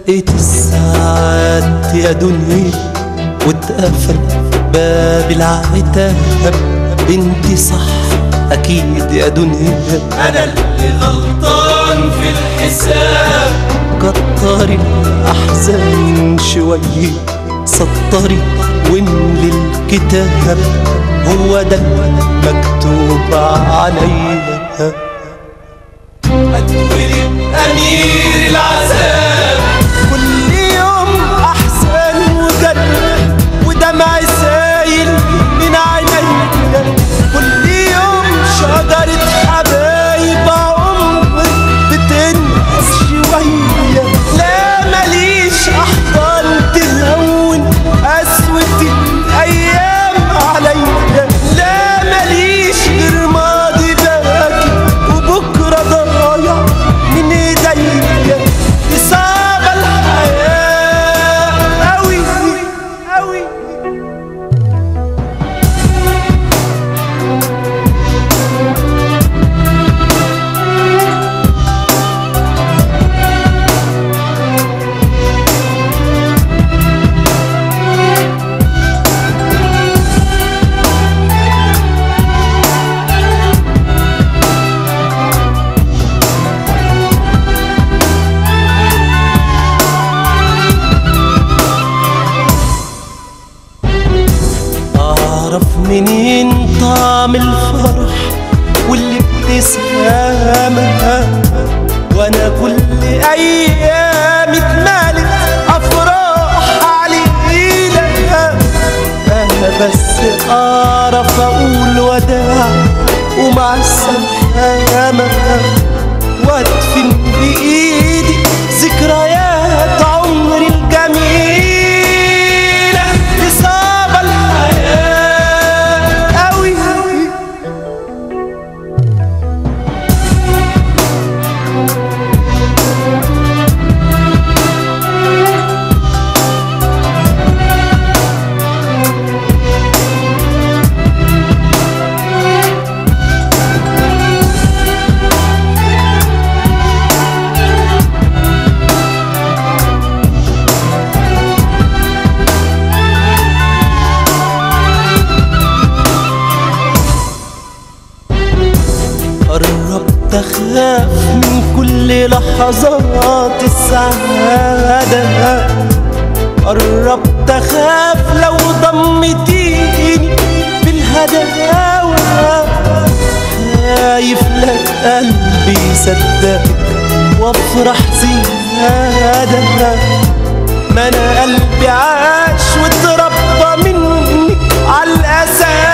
دقت الساعات يا دنيا واتقفل باب العتاب انت صح اكيد يا دنيا انا اللي غلطان في الحساب كتري الاحزان شويه سطري واملي الكتاب هو ده مكتوب عليا اتولد امير العذاب كل يوم احسن وجد ودمع سايل من عينيا كل يوم شجرة حبايب عمر بتنقص شوية لا ماليش احضان تهون قسوة الايام عليا لا ماليش غير ماضي باكي وبكرة ضايع من ايديا دي صعبة الحياة أوي أوي أعرف منين طعم الفرح والابتسامة وأنا كل أيام اتمالت أفراح علينا أنا بس أعرف أقول وداع ومع السلامة وأدفن بإيدي ذكريات عمري الجميلة لصعب الحياة أوي قربت اخاف من كل لحظات السعادة قربت اخاف لو ضمتيني بالهداوة خايف لك قلبي يصدق وافرح زيادة ما انا قلبي عاش واتربى مني على الاساس